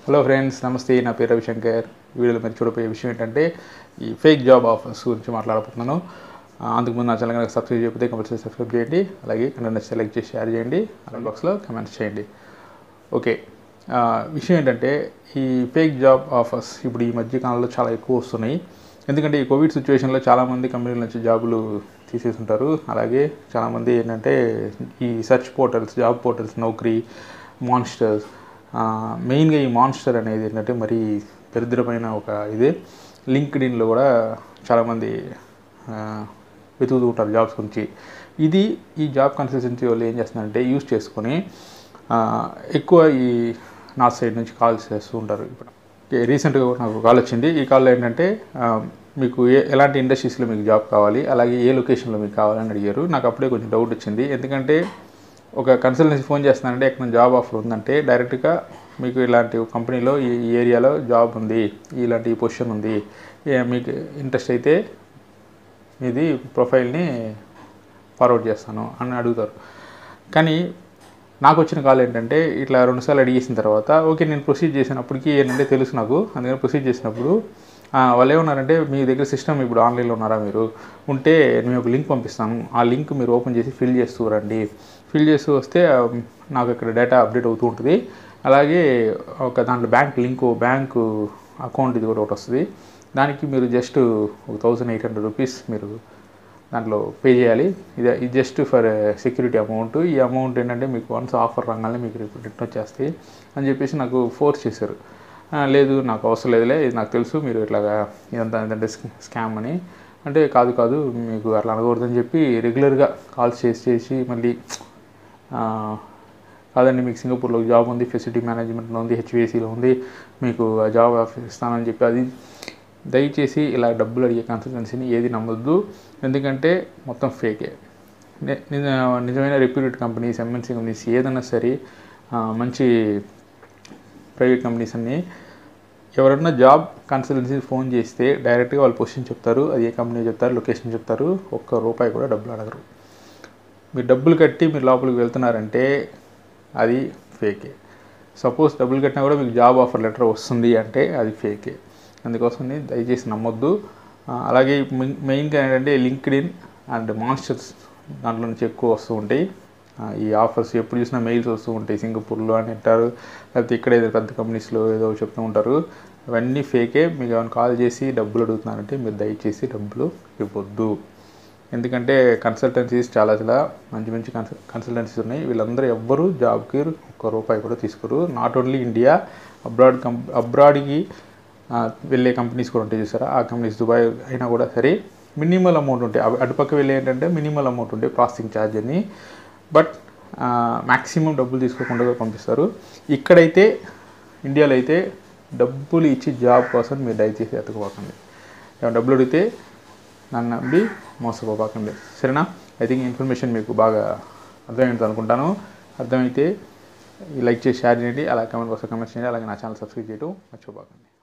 hello friends నమస్తే నా పేరు రవిశంకర్ ఈ వీడియోలో మీరు చూడబోయే విషయం ఏంటంటే ఈ ఫేక్ జాబ్ ఆఫర్స్ గురించి మాట్లాడబోతున్నాను ఆ, అందుకుముందు నా ఛానల్ కనుక సబ్స్క్రైబ్ చేయకపోతే కంపల్సరీ సబ్స్క్రైబ్ చేయండి అలాగే కంటెంట్ సెలెక్ట్ చేసి షేర్ చేయండి అలాగే బాక్స్లో కమెంట్స్ చేయండి ఓకే ఆ, విషయం ఏంటంటే ఈ ఫేక్ జాబ్ ఆఫర్స్ ఇప్పుడు ఈ మధ్య కాలంలో చాలా ఎక్కువ వస్తున్నాయి ఎందుకంటే ఈ కోవిడ్ సిచ్యువేషన్లో చాలామంది కంపెనీల నుంచి జాబులు తీసేసి ఉంటారు అలాగే చాలామంది ఏంటంటే ఈ search portals job portals Naukri Monsters మెయిన్గా ఈ మాన్స్టర్ అనేది ఏంటంటే మరి దరిద్రమైన ఒక ఇది లింక్డ్ ఇన్లో కూడా చాలామంది ఆ, వెతుకుతూ ఉంటారు జాబ్స్ గురించి ఇది ఈ జాబ్ కన్సల్టెన్సీ వాళ్ళు ఏం చేస్తున్నారంటే యూస్ చేసుకొని ఆ, ఎక్కువ ఈ నార్త్ సైడ్ నుంచి కాల్స్ చేస్తూ ఉంటారు ఇప్పుడు రీసెంట్గా కూడా నాకు కాల్ వచ్చింది ఈ కాల్లో ఏంటంటే ఆ, మీకు ఏ ఎలాంటి ఇండస్ట్రీస్లో మీకు జాబ్ కావాలి అలాగే ఏ లొకేషన్లో మీకు కావాలని అడిగారు నాకు అప్పుడే కొంచెం డౌట్ వచ్చింది ఎందుకంటే ఒక కన్సల్టెన్సీ ఫోన్ చేస్తున్నానంటే ఎక్కడ జాబ్ ఆఫర్ ఉందంటే డైరెక్ట్గా మీకు ఇలాంటి కంపెనీలో ఈ ఈ ఏరియాలో జాబ్ ఉంది ఇలాంటి ఈ పొజిషన్ ఉంది ఏ- మీకు ఇంట్రెస్ట్ అయితే ఇది ప్రొఫైల్ని ఫార్వర్డ్ చేస్తాను అని అడుగుతారు కానీ నాకు వచ్చిన కాల్ ఏంటంటే ఇట్లా రెండుసార్లు అడిగేసిన తర్వాత ఓకే నేను ప్రొసీడ్ చేసినప్పటికీ ఏంటంటే తెలుసు నాకు అందుకని ప్రొసీడ్ చేసినప్పుడు ఆ, వాళ్ళు ఏమన్నారంటే మీ దగ్గర సిస్టమ్ ఇప్పుడు ఆన్లైన్లో ఉన్నారా మీరు ఉంటే నేను ఒక లింక్ పంపిస్తాను ఆ లింక్ మీరు ఓపెన్ చేసి ఫిల్ చేస్తూ రండి ఫిల్ చేస్తూ వస్తే ఆ, నాకు ఇక్కడ డేటా అప్డేట్ అవుతూ ఉంటుంది అలాగే ఒక దాంట్లో బ్యాంక్ లింక్ బ్యాంకు అకౌంట్ ఇది కూడా ఒకటి వస్తుంది దానికి మీరు జస్ట్ ఒక థౌజండ్ ఎయిట్ హండ్రెడ్ రూపీస్ మీరు దాంట్లో పే చేయాలి ఇది ఇది జస్ట్ ఫర్ సెక్యూరిటీ అమౌంట్ ఈ అమౌంట్ ఏంటంటే మీకు వన్స్ ఆఫర్ రాగానే మీకు రిటర్న్ వచ్చేస్తాయి అని చెప్పేసి నాకు ఫోర్స్ చేశారు "ఆ, లేదు నాకు అవసరం లేదులే ఇది నాకు తెలుసు మీరు ఇట్లాగా ఇదంతా ఏంటంటే స్కామ్ అని అంటే కాదు కాదు మీకు అట్లా అనకూడదని చెప్పి రెగ్యులర్గా కాల్స్ చేసి చేసి మళ్ళీ ఆ, కాదండి మీకు సింగపూర్లో జాబ్ ఉంది ఫెసిలిటీ మేనేజ్మెంట్లో ఉంది హెచ్విఎస్సిలో ఉంది మీకు ఆ జాబ్ ఆఫర్ ఇస్తానని చెప్పి అది దయచేసి ఇలా డబ్బులు అడిగే కన్సల్టెన్సీని ఏది నమ్మొద్దు ఎందుకంటే మొత్తం ఫేకే ని- నిజ- నిజమైన రెప్యూటెడ్ కంపెనీస్ ఎంఎన్సీ కంపెనీస్ ఏదైనా సరే ఆ, మంచి ప్రైవేట్ కంపెనీస్ అన్నీ ఎవరన్నా జాబ్ కన్సల్టెన్సీ ఫోన్ చేస్తే డైరెక్ట్గా వాళ్ళు పొజిషన్ చెప్తారు అది ఏ కంపెనీ చెప్తారు లొకేషన్ చెప్తారు ఒక్క రూపాయి కూడా డబ్బులు అడగరు మీరు డబ్బులు కట్టి మీరు లోపలికి వెళ్తున్నారంటే అది ఫేకే సపోజ్ డబ్బులు కట్టినా కూడా మీకు జాబ్ ఆఫర్ లెటర్ వస్తుంది అంటే అది ఫేకే అందుకోసం దయచేసి నమ్మొద్దు ఆ, అలాగే మెయిన్- మెయిన్గా ఏంటంటే లింక్డ్ ఇన్ అండ్ మాన్స్టర్స్ దాంట్లో నుంచి ఎక్కువ వస్తూ ఉంటాయి ఆ, ఈ ఆఫర్స్ ఎప్పుడు చూసినా మెయిల్స్ వస్తూ ఉంటాయి సింగపూర్లో అని అంటారు లేకపోతే ఇక్కడ ఏదో పెద్ద కంపెనీస్లో ఏదో చెప్తూ ఉంటారు అవన్నీ ఫేకే మీకు ఏమైనా కాల్ చేసి డబ్బులు అడుగుతున్నారంటే మీరు దయచేసి డబ్బులు ఇవ్వద్దు ఎందుకంటే కన్సల్టెన్సీస్ చాలా చాలా మంచి మంచి కన్సల్ కన్సల్టెన్సీస్ ఉన్నాయి వీళ్ళందరూ ఎవ్వరూ జాబ్కి ఒక్క రూపాయి కూడా తీసుకోరు నాట్ ఓన్లీ ఇండియా అబ్రాడ్ కం అబ్రాడ్కి ఆ, వెళ్ళే కంపెనీస్ కూడా ఉంటాయి చూసారా ఆ కంపెనీస్ దుబాయ్ అయినా కూడా సరే మినిమల్ అమౌంట్ ఉంటాయి అవి అటుపక్క వెళ్ళే ఏంటంటే మినిమల్ అమౌంట్ ఉంటాయి ప్రాసెసింగ్ ఛార్జ్ అని బట్ మ్యాక్సిమం డబ్బులు తీసుకోకుండా కూడా పంపిస్తారు ఇక్కడైతే ఇండియాలో అయితే డబ్బులు ఇచ్చి జాబ్ కోసం మీరు దయచేసి ఎత్తుకోకండి ఏమైనా డబ్బులు అడిగితే నన్ను నమ్మి మోసపోకండి సరేనా ఐ థింక్ ఇన్ఫర్మేషన్ మీకు బాగా అర్థమైంది అనుకుంటాను అర్థమైతే లైక్ చేసి షేర్ చేయండి అలాగే కమెంట్ బాక్స్లో కమెంట్ చేయండి అలాగే నా ఛానల్ సబ్స్క్రైబ్ చేయడం మర్చిపోకండి